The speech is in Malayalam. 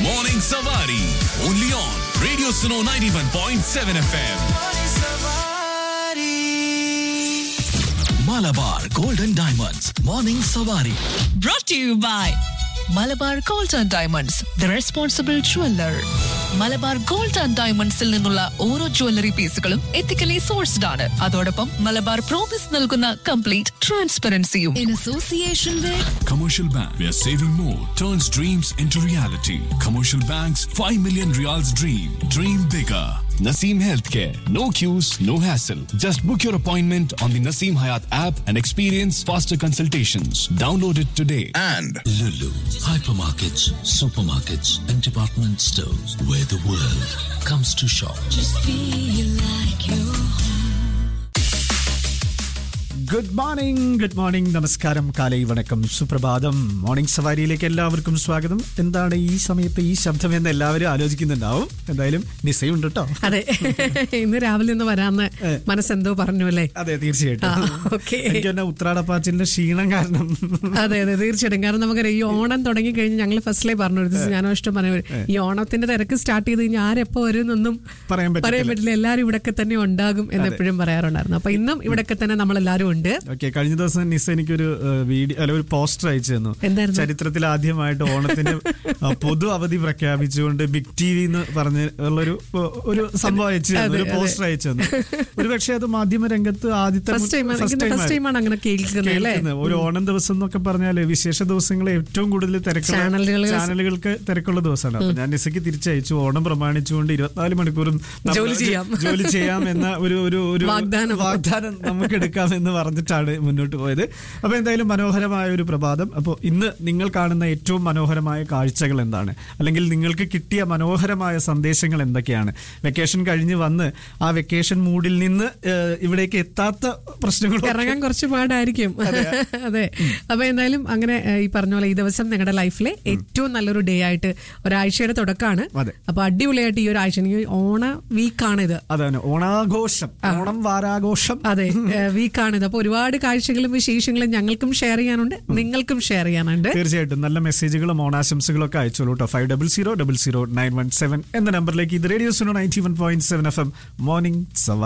Morning Savari. Only on Radio Suno 91.7 FM. Malabar Golden Diamonds. Morning Savari. brought to you by Malabar gold and diamonds the responsible jeweller Malabar gold and ഡയമണ്ട്സിൽ നിന്നുള്ള ഓരോ ജ്വല്ലറി പീസുകളും എത്തിക്കലി സോഴ്സ്ഡ് ആണ് അതോടൊപ്പം മലബാർ പ്രോമിസ് നൽകുന്ന കംപ്ലീറ്റ് ട്രാൻസ്പെറൻസിയും in association Commercial Bank, where saving more turns dreams into reality. Commercial Bank's 5 million reals dream. Dream bigger. Naseem Healthcare. No queues, no hassle. Just book your appointment on the Naseem Hayat app and experience faster consultations. Download it today. And Lulu, hypermarkets, supermarkets, and department stores where the world comes to shop. Good morning good morning നമസ്കാരം കാലൈ വണക്കം സുപ്രഭാതം മോർണിംഗ് സവാരിയിലേക്ക് എല്ലാവർക്കും സ്വാഗതം എന്താണ് ഈ സമയത്ത് ഈ ശബ്ദം എന്ന് എല്ലാവരും ആലോചിക്കുന്നുണ്ടാവും എന്തായാലും നിസയുണ്ട് കേട്ടോ അതെ ഇന്ന് രാവിലെ ഒന്ന് വരാന്ന് മനസ്സെന്തോ പറഞ്ഞു അല്ലേ അതെ തീർച്ചയായിട്ടും ആ, okay. എനിക്ക് തന്നെ ഉത്രാടപ്പാച്ചിലിന്റെ ക്ഷീണം കാരണം അതെ അതെ തീർച്ചയായിട്ടും കാരണം നമുക്കറിയാം ഈ ഓണം തുടങ്ങി കഴിഞ്ഞ് ഞങ്ങൾ ഫസ്റ്റിലേ പറഞ്ഞു ഒരു ദിവസം ഞാനോ ഇഷ്ടം പറഞ്ഞു ഈ ഓണത്തിന്റെ തിരക്ക് സ്റ്റാർട്ട് ചെയ്ത് കഴിഞ്ഞാൽ ആരെപ്പോ വരും എന്നൊന്നും പറയാൻ പറ്റത്തില്ല. പറയാൻ പറ്റില്ല എല്ലാവരും ഇവിടൊക്കെ തന്നെ ഉണ്ടാകും എന്ന് എപ്പോഴും പറയാറുണ്ടായിരുന്നു അപ്പൊ ഇന്നും ഇവിടൊക്കെ തന്നെ നമ്മൾ എല്ലാവരും ഉണ്ട് ഓക്കെ കഴിഞ്ഞ ദിവസം നിസ എനിക്കൊരു വീഡിയോ അല്ല ഒരു പോസ്റ്റർ അയച്ചു തന്നു എന്തായിരുന്നു? ചരിത്രത്തിൽ ആദ്യമായിട്ട് ഓണത്തിന് ആ, പൊതു അവധി പ്രഖ്യാപിച്ചുകൊണ്ട് ബിഗ് ടി വി എന്ന് പറഞ്ഞ ഉള്ളൊരു ഏഹ്, ഒരു സംഭവം അയച്ചു തന്നു അതെ, ഒരു അതെ. പോസ്റ്റർ അയച്ചു തന്നു ഒരു പക്ഷേ അത് മാധ്യമ രംഗത്ത് ആദ്യത്തെ first time first time first ടൈമാണ് അങ്ങനെ കേൾക്കുന്നത് അല്ലേ കേൾക്കുന്നത്. ഒരു ഓണം ദിവസം എന്നൊക്കെ പറഞ്ഞാല് വിശേഷ ദിവസങ്ങളിൽ ഏറ്റവും കൂടുതൽ തിരക്കുള്ള ചാനലുകൾ- ചാനലുകൾക്ക് തിരക്കുള്ള ദിവസമാണ് അപ്പൊ ഞാൻ നിസയ്ക്ക് തിരിച്ചയച്ചു ഓണം പ്രമാണിച്ചുകൊണ്ട് ഇരുപത്തിനാല് മണിക്കൂറും നമ്മൾ ജോലി ചെയ്യാം. ജോലി ചെയ്യാം എന്ന ഒരു ഒരു ഒരു വാഗ്ദാനം. വാഗ്ദാനം നമുക്ക് എടുക്കാം എന്ന് പറഞ്ഞിട്ടാണ് മുന്നോട്ട് പോയത് അപ്പൊ എന്തായാലും മനോഹരമായ ഒരു പ്രഭാതം അപ്പോൾ ഇന്ന് നിങ്ങൾ കാണുന്ന ഏറ്റവും മനോഹരമായ കാഴ്ചകൾ എന്താണ് അല്ലെങ്കിൽ നിങ്ങൾക്ക് കിട്ടിയ മനോഹരമായ സന്ദേശങ്ങൾ എന്തൊക്കെയാണ് വെക്കേഷൻ കഴിഞ്ഞ് വന്ന് ആ വെക്കേഷൻ മൂഡിൽ നിന്ന് ഏഹ്, ഇവിടേക്ക് എത്താത്ത പ്രശ്നങ്ങൾ ഇറങ്ങാൻ കുറച്ച് പാടായിരിക്കും അതെ അപ്പൊ എന്തായാലും അങ്ങനെ ഏഹ്, ഈ പറഞ്ഞ പോലെ ഈ ദിവസം നിങ്ങളുടെ ലൈഫിലെ ഏറ്റവും നല്ലൊരു ഡേ ആയിട്ട് ഒരാഴ്ചയുടെ തുടക്കമാണ് അതെ. അപ്പൊ അടിപൊളിയായിട്ട് ഈ ഒരാഴ്ച ഈ ഓണ വീക്കാണ് ഇത് അതാണ് ഓണാഘോഷം ഓണം വാരാഘോഷം അതെ വീക്കാണ് ഇത് അപ്പൊ ഒരുപാട് കാഴ്ചകളും വിശേഷങ്ങളും ഞങ്ങൾക്കും ഷെയർ ചെയ്യാനുണ്ട് നിങ്ങൾക്കും ഷെയർ ചെയ്യാനുണ്ട് തീർച്ചയായിട്ടും നല്ല മെസ്സേജുകളും ഓണാശംസകളും ഒക്കെ അയച്ചോളൂ കേട്ടോ five double zero double zero nine one seven എന്ന നമ്പറിലേക്ക് ഇത് radio Suno ninety one point seven F M morning സവ